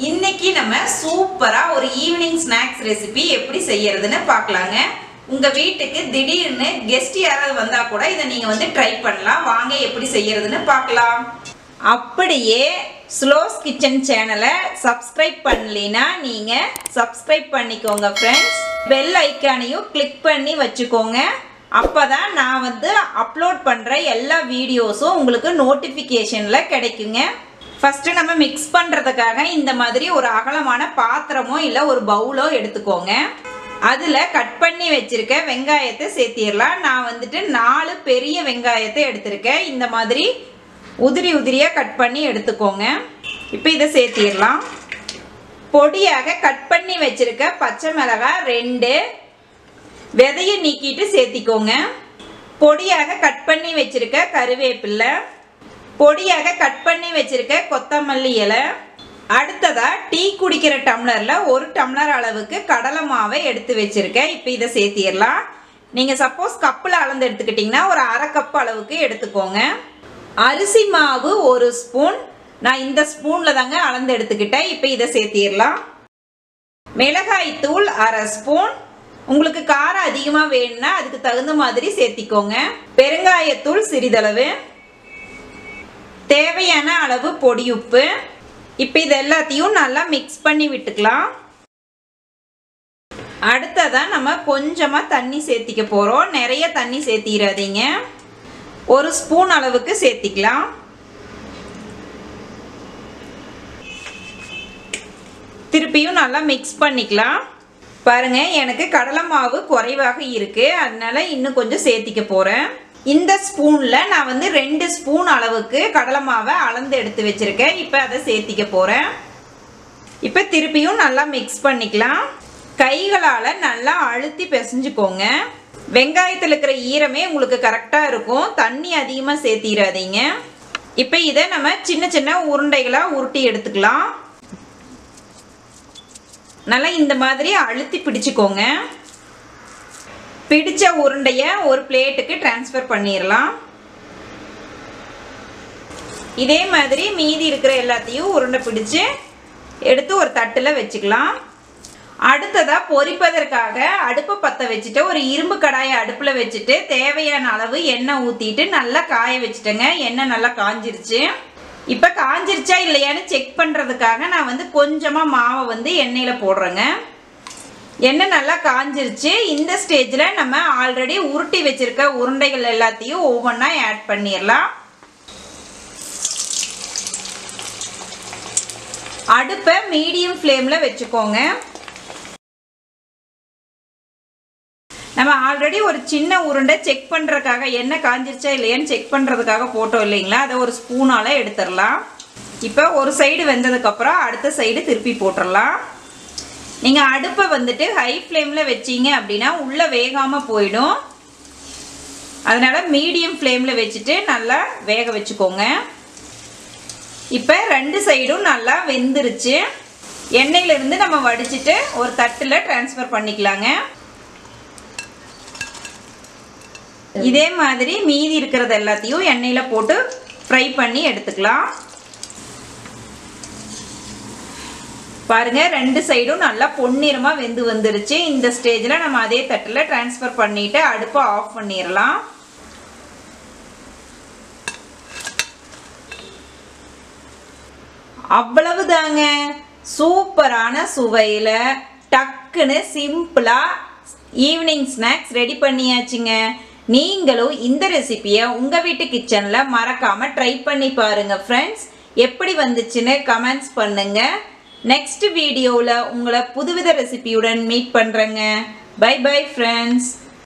இன்னைக்கு நம்ம சூப்பரா ஒரு ஈவினிங் ஸ்நாக்ஸ் ரெசிபி எப்படி செய்யறதுன்னு பார்க்கலாங்க உங்க வீட்டுக்கு திடீர்னு கெஸ்ட் யாராவது வந்தா கூட இதை நீங்க வந்து ட்ரை பண்ணலாம் வாங்க எப்படி செய்யறதுன்னு பார்க்கலாம் அப்படியே ஸ்லோஸ் கிச்சன் சேனலை சப்ஸ்கிரைப் பண்ணலினா நீங்க சப்ஸ்கிரைப் பண்ணிக்கோங்க ஃப்ரெண்ட்ஸ் பெல் ஐக்கானையும் கிளிக் பண்ணி வச்சுக்கோங்க அப்பதான் நான் வந்து அப்லோட் பண்ற எல்லா வீடியோஸும் உங்களுக்கு நோட்டிஃபிகேஷன்ல கிடைக்குங்க ஃபர்ஸ்ட் நம்ம மிக்ஸ் பண்றதுக்காக இந்த மாதிரி ஒரு அகலமான பாத்திரமோ இல்லை ஒரு பவுலோ எடுத்துக்கோங்க அதில் கட் பண்ணி வச்சிருக்க வெங்காயத்தை சேர்த்திடலாம் நான் வந்துட்டு நாலு பெரிய வெங்காயத்தை எடுத்திருக்கேன் இந்த மாதிரி உதிரி உதிரியாக கட் பண்ணி எடுத்துக்கோங்க இப்போ இதை சேர்த்திடலாம் பொடியாக கட் பண்ணி வச்சிருக்க பச்சை மிளகாய் ரெண்டு விதையை நீக்கிட்டு சேர்த்திக்கோங்க பொடியாக கட் பண்ணி வச்சிருக்க கருவேப்பில்லை பொடியாக கட் பண்ணி வச்சிருக்க கொத்தமல்லி இலை அடுத்ததா டீ குடிக்கிற டம்ளர்ல ஒரு டம்ளர் அளவுக்கு கடலை மாவை எடுத்து வச்சிருக்கேன் இப்போ இதை சேர்த்திடலாம் நீங்க சப்போஸ் கப்பில் அளந்து எடுத்துக்கிட்டிங்கன்னா ஒரு அரை கப் அளவுக்கு எடுத்துக்கோங்க அரிசி மாவு ஒரு ஸ்பூன் நான் இந்த ஸ்பூன்ல தாங்க அளந்து எடுத்துக்கிட்டேன் இப்போ இதை சேர்த்திடலாம் மிளகாய் தூள் அரை ஸ்பூன் உங்களுக்கு காரம் அதிகமாக வேணும்னா அதுக்கு தகுந்த மாதிரி சேர்த்திக்கோங்க பெருங்காயத்தூள் சிறிதளவு தேவையான அளவு பொடி உப்பு இப்போ இது எல்லாத்தையும் நல்லா மிக்ஸ் பண்ணி விட்டுக்கலாம் அடுத்ததான் நம்ம கொஞ்சமாக தண்ணி சேர்த்திக்க போகிறோம் நிறைய தண்ணி சேர்த்திடாதீங்க ஒரு ஸ்பூன் அளவுக்கு சேர்த்திக்கலாம் திருப்பியும் நல்லா மிக்ஸ் பண்ணிக்கலாம் பாருங்க எனக்கு கடலை மாவு குறைவாக இருக்கு அதனால இன்னும் கொஞ்சம் சேர்த்திக்க போகிறேன் இந்த ஸ்பூனில் நான் வந்து ரெண்டு ஸ்பூன் அளவுக்கு கடலை மாவை அளந்து எடுத்து வச்சுருக்கேன் இப்போ அதை சேர்த்திக்க போகிறேன் இப்போ திருப்பியும் நல்லா மிக்ஸ் பண்ணிக்கலாம் கைகளால் நல்லா அழுத்தி பிசைஞ்சுக்கோங்க வெங்காயத்தில் இருக்கிற ஈரமே உங்களுக்கு கரெக்டாக இருக்கும் தண்ணி அதிகமாக சேர்த்திடாதீங்க இப்போ இதை நம்ம சின்ன சின்ன உருண்டைகளாக உருட்டி எடுத்துக்கலாம் நல்லா இந்த மாதிரி அழுத்தி பிடிச்சிக்கோங்க பிடிச்ச உருண்டைய ஒரு பிளேட்டுக்கு டிரான்ஸ்ஃபர் பண்ணிடலாம் இதே மாதிரி மீதி இருக்கிற எல்லாத்தையும் உருண்டை பிடிச்சு எடுத்து ஒரு தட்டில் வச்சுக்கலாம் அடுத்ததாக பொரிப்பதற்காக அடுப்பை பற்ற வச்சுட்டு ஒரு இரும்பு கடாயை அடுப்பில் வச்சுட்டு தேவையான அளவு எண்ணெய் ஊற்றிட்டு நல்லா காய வச்சுட்டேங்க எண்ணெய் நல்லா காஞ்சிருச்சு இப்போ காஞ்சிருச்சா இல்லையான்னு செக் பண்ணுறதுக்காக நான் வந்து கொஞ்சமாக மாவை வந்து எண்ணெயில் போடுறேங்க எண்ணெய் நல்லா காஞ்சிருச்சு இந்த ஸ்டேஜில் நம்ம ஆல்ரெடி உருட்டி வச்சிருக்க உருண்டைகள் எல்லாத்தையும் ஒவ்வொன்றா ஆட் பண்ணிடலாம் அடுப்பை மீடியம் ஃப்ளேமில் வச்சுக்கோங்க நம்ம ஆல்ரெடி ஒரு சின்ன உருண்டை செக் பண்ணுறதுக்காக எண்ணெய் காஞ்சிருச்சா இல்லையான்னு செக் பண்ணுறதுக்காக போட்டோம் இல்லைங்களா அதை ஒரு ஸ்பூனால் எடுத்துடலாம் இப்போ ஒரு சைடு வெந்ததுக்கப்புறம் அடுத்த சைடு திருப்பி போட்டுடலாம் நீங்கள் அடுப்பை வந்துட்டு ஹை ஃப்ளேமில் வச்சீங்க அப்படின்னா உள்ளே வேகாமல் போயிடும் அதனால் மீடியம் ஃப்ளேமில் வச்சுட்டு நல்லா வேக வச்சுக்கோங்க இப்போ ரெண்டு சைடும் நல்லா வெந்துருச்சு எண்ணெயிலிருந்து நம்ம வடிச்சிட்டு ஒரு தட்டில் டிரான்ஸ்ஃபர் பண்ணிக்கலாங்க இதே மாதிரி மீதி இருக்கிறது எல்லாத்தையும் எண்ணெயில் போட்டு ஃப்ரை பண்ணி எடுத்துக்கலாம் பாருங்க ரெண்டு சைடும் நல்லா பொன்னிறமாக வெந்து வந்துருச்சு இந்த ஸ்டேஜில் நம்ம அதே தட்டில் டிரான்ஸ்ஃபர் பண்ணிட்டு அடுப்பை ஆஃப் பண்ணிடலாம் அவ்வளவுதாங்க சூப்பரான சுவையில் டக்குன்னு சிம்பிளாக ஈவினிங் ஸ்நாக்ஸ் ரெடி பண்ணியாச்சுங்க நீங்களும் இந்த ரெசிபியை உங்கள் வீட்டு கிச்சனில் மறக்காமல் ட்ரை பண்ணி பாருங்கள் ஃப்ரெண்ட்ஸ் எப்படி வந்துச்சுன்னு கமெண்ட்ஸ் பண்ணுங்கள் நெக்ஸ்ட் வீடியோவில் உங்களை புதுவித ரெசிபியுடன் மீட் பண்ணுறேங்க பை பை ஃப்ரெண்ட்ஸ்